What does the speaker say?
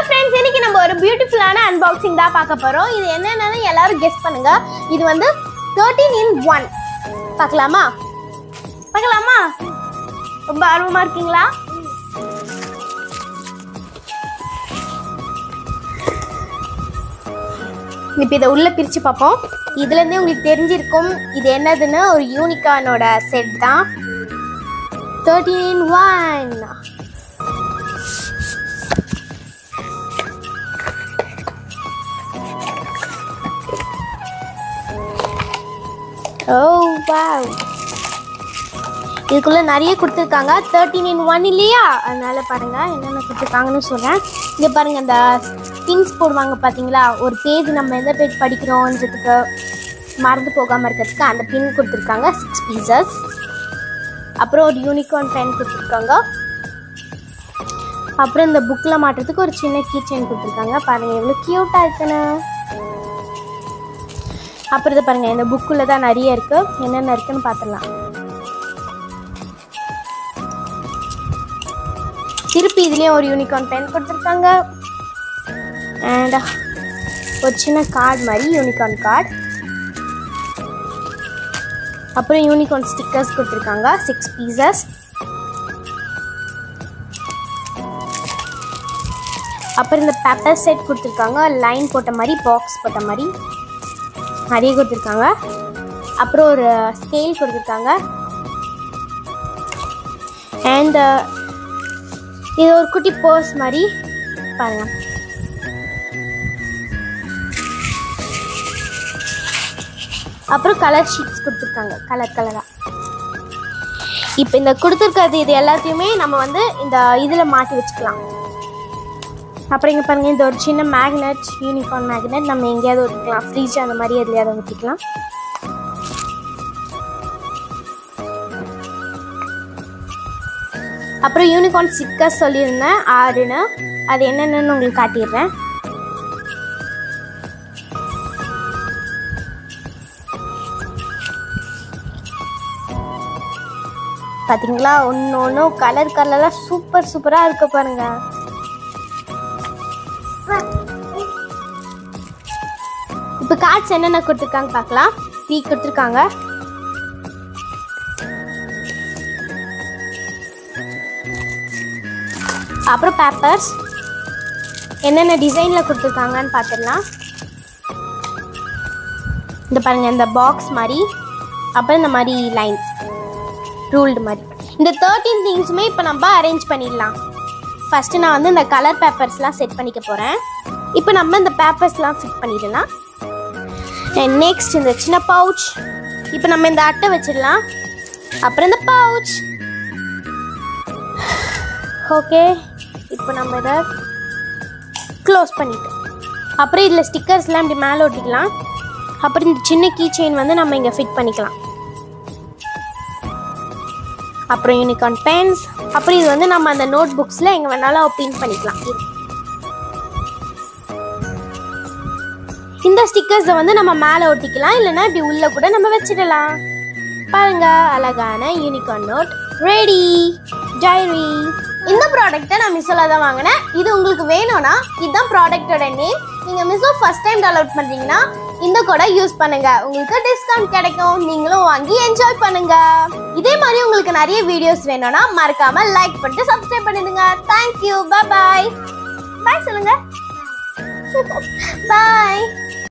Friends இன்னைக்கு நம்ம ஒரு பியூட்டிஃபுல்லான அன்பாக்சிங் தான் பார்க்க போறோம் இது என்னென்னு எல்லாரும் கெஸ் பண்ணுங்க இது வந்து தேர்ட்டீன் இன் ஒன் பார்க்கலாமா பார்க்கலாமா ரொம்ப ஆர்வமா இருக்கீங்களா இப்போ இதை உள்ள பிரிச்சு பார்ப்போம் இதுல இருந்தே உங்களுக்கு தெரிஞ்சிருக்கும் இது என்னதுன்னு ஒரு யூனிகானோட செட் தான் thirteen in one oh wow இதுக்குள்ள நிறைய கொடுத்துருக்காங்க தேர்ட்டீன் இன் ஒன் இல்லையா அதனால பாருங்க என்னென்ன கொடுத்துருக்காங்கன்னு சொல்றேன் இங்க பாருங்க இந்த திங்ஸ் போடுவாங்க பாத்தீங்களா ஒரு பேஜ் நம்ம எந்த பேஜ் படிக்கிறோன்றதுக்கு மறந்து போகாம இருக்கிறதுக்கு அந்த பின் கொடுத்துருக்காங்க சிக்ஸ் பீசஸ் அப்புறம் ஒரு யூனிகார்ன் பென் கொடுத்துருக்காங்க அப்புறம் இந்த புக்கில் மாட்டுறதுக்கு ஒரு சின்ன கீ செயின் கொடுத்துருக்காங்க பாருங்க எவ்வளோ க்யூட்டாக இருக்குன்னு அப்புறம் இதை பாருங்க இந்த புக்குள்ள தான் நிறைய இருக்கு என்னென்ன இருக்குன்னு பார்த்துடலாம் திருப்பி இதுலேயும் ஒரு யூனிகார்ன் பென் கொடுத்துருக்காங்க அண்ட் ஒரு சின்ன கார்டு மாதிரி யூனிகார்ன் கார்டு அப்புறம் யூனிகார்ன் ஸ்டிக்கர்ஸ் கொடுத்துருக்காங்க சிக்ஸ் பீசஸ் அப்புறம் இந்த பேப்பர் செட் கொடுத்துருக்காங்க லைன் போட்ட மாதிரி பாக்ஸ் போட்ட மாதிரி நிறைய கொடுத்துருக்காங்க அப்புறம் ஒரு ஸ்கேல் கொடுத்துருக்காங்க அண்ட் இது ஒரு குட்டி பர்ஸ் மாதிரி பாருங்க அப்புறம் கலர் ஷீட்ஸ் கொடுத்துருக்காங்க கலர் கலராக இப்போ இந்த கொடுத்துருக்கிறது இது எல்லாத்தையுமே நம்ம வந்து இந்த இதில் மாட்டி வச்சுக்கலாம் அப்புறம் இங்கே பாருங்க இந்த ஒரு சின்ன மேக்னெட் யூனிஃபார்ம் மேக்னெட் நம்ம எங்கேயாவது ஒட்டிக்கலாம் ஃப்ரிட்ஜ் அந்த மாதிரி எதுலையாவது ஒட்டிக்கலாம் அப்புறம் யூனிகார்ன் ஸ்டிக்கர் சொல்லியிருந்தேன் ஆறுன்னு அது என்னென்னு உங்களுக்கு காட்டிடுறேன் பாத்தீங்களா ஒன்று ஒன்றும் கலர் கலராக சூப்பர் சூப்பராக இருக்கு பாருங்க இப்போ கார்ட்ஸ் என்னென்ன கொடுத்துருக்காங்க பார்க்கலாம் த்ரீ கொடுத்துருக்காங்க அப்புறம் பேப்பர்ஸ் என்னென்ன டிசைனில் கொடுத்துருக்காங்கன்னு பார்த்துடலாம் இந்த பாருங்க இந்த பாக்ஸ் மாதிரி அப்புறம் இந்த மாதிரி லைன்ஸ் ரூல்டு மாதிரி இந்த தேர்ட்டீன் திங்ஸுமே இப்போ நம்ம அரேஞ்ச் பண்ணிடலாம் ஃபஸ்ட்டு நான் வந்து இந்த கலர் பேப்பர்ஸ்லாம் செட் பண்ணிக்க போகிறேன் இப்போ நம்ம இந்த பேப்பர்ஸ்லாம் ஃபிட் பண்ணிடலாம் நெக்ஸ்ட் இந்த சின்ன பவுச் இப்போ நம்ம இந்த அட்டை வச்சிடலாம் அப்புறம் இந்த பவுச் ஓகே இப்போ நம்ம இதை க்ளோஸ் பண்ணிட்டோம் அப்புறம் இதில் ஸ்டிக்கர்ஸ்லாம் இப்படி மேலே ஒட்டிக்கலாம் அப்புறம் இந்த சின்ன கீ செயின் வந்து நம்ம இங்கே ஃபிட் பண்ணிக்கலாம் அப்புறம் யூனிகார்ன் பென்ஸ் அப்புறம் இது வந்து நம்ம அந்த நோட் புக்ஸில் எங்கே வேணாலும் பிரிண்ட் பண்ணிக்கலாம் இது. இந்த ஸ்டிக்கர்ஸை வந்து நம்ம மேலே ஒட்டிக்கலாம் இல்லைன்னா இப்படி உள்ள கூட நம்ம வச்சிடலாம் பாருங்க அழகான யூனிகார்ன் நோட் ரெடி டைரி இந்த ப்ராடக்ட்டை நான் மிஸ்ஸோல தான் வாங்கினேன் இது உங்களுக்கு வேணும்னா இதுதான் ப்ராடக்ட்டோட நேம் நீங்கள் மிஸ்ஸோ ஃபர்ஸ்ட் டைம் டவுன்லோட் பண்ணுறீங்கன்னா இந்த கோடை யூஸ் பண்ணுங்க உங்களுக்கு டிஸ்கவுண்ட் கிடைக்கும் நீங்களும் வாங்கி என்ஜாய் பண்ணுங்க இதே மாதிரி உங்களுக்கு நிறைய வீடியோஸ் வேணும்னா மறக்காம லைக் பண்ணிட்டு சப்ஸ்கிரைப் பண்ணிடுங்க தேங்க்யூ பாய் பாய் பாய் சொல்லுங்க பாய்